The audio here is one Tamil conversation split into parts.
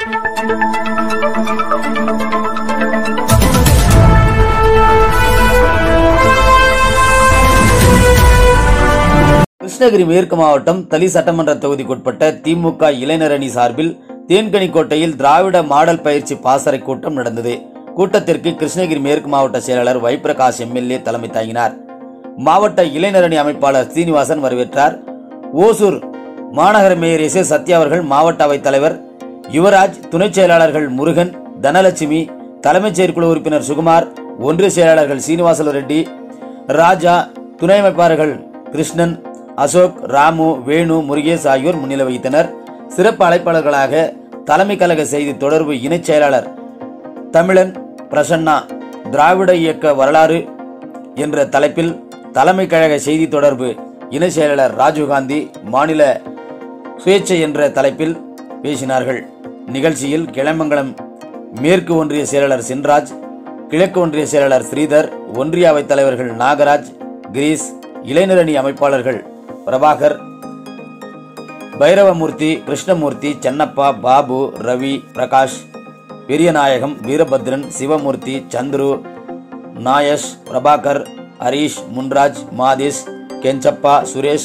கிருஷ்ணகிரி மேற்கு மாவட்டம் தளி சட்டமன்ற தொகுதிக்குட்பட்ட திமுக இளைஞர் அணி சார்பில் தேன்கனிக்கோட்டையில் திராவிட மாடல் பயிற்சி பாசறை கூட்டம் நடந்தது கூட்டத்திற்கு கிருஷ்ணகிரி மேற்கு மாவட்ட செயலாளர் வைப்பிரகாஷ் எம்எல்ஏ தலைமை தாங்கினார் மாவட்ட இளைஞர் அணி அமைப்பாளர் சீனிவாசன் வரவேற்றார் ஓசூர் மாநகர மேயர் எஸ் ஏ சத்யா அவர்கள் மாவட்ட அவைத் தலைவர் யுவராஜ் துணைச் செயலாளர்கள் முருகன் தனலட்சுமி தலைமைச் செயற்குழு உறுப்பினர் சுகுமார் ஒன்றிய செயலாளர்கள் சீனிவாசல ரெட்டி ராஜா துணை அமைப்பாளர்கள் கிருஷ்ணன் அசோக் ராமு வேணு முருகேஷ் ஆகியோர் முன்னிலை வகித்தனர் சிறப்பு அழைப்பாளர்களாக தலைமை கழக செய்தி தொடர்பு இணைச் செயலாளர் தமிழன் பிரசன்னா திராவிட இயக்க வரலாறு என்ற தலைப்பில் தலைமை கழக செய்தி தொடர்பு இணைச் செயலாளர் ராஜீவ்காந்தி மாநில சுயேட்சை என்ற தலைப்பில் பேசினார்கள் நிகழ்ச்சியில் கிளமங்கலம் மேற்கு ஒன்றிய செயலாளர் சின்ராஜ் கிழக்கு ஒன்றிய செயலாளர் ஸ்ரீதர் ஒன்றிய அவைத் தலைவர்கள் நாகராஜ் கிரீஸ் இளைஞரணி அமைப்பாளர்கள் பிரபாகர் பைரவமூர்த்தி கிருஷ்ணமூர்த்தி சென்னப்பா பாபு ரவி பிரகாஷ் பெரியநாயகம் வீரபத்ரன் சிவமூர்த்தி சந்துரு நாயஷ் பிரபாகர் ஹரீஷ் முன்ராஜ் மாதேஷ் கெஞ்சப்பா சுரேஷ்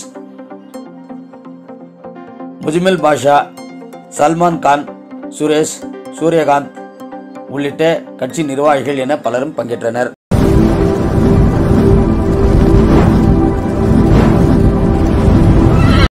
முஜ்மில் பாஷா சல்மான் கான் சுரேஷ் சூரியகாந்த் உள்ளிட்ட கட்சி நிர்வாகிகள் என பலரும் பங்கேற்றனர்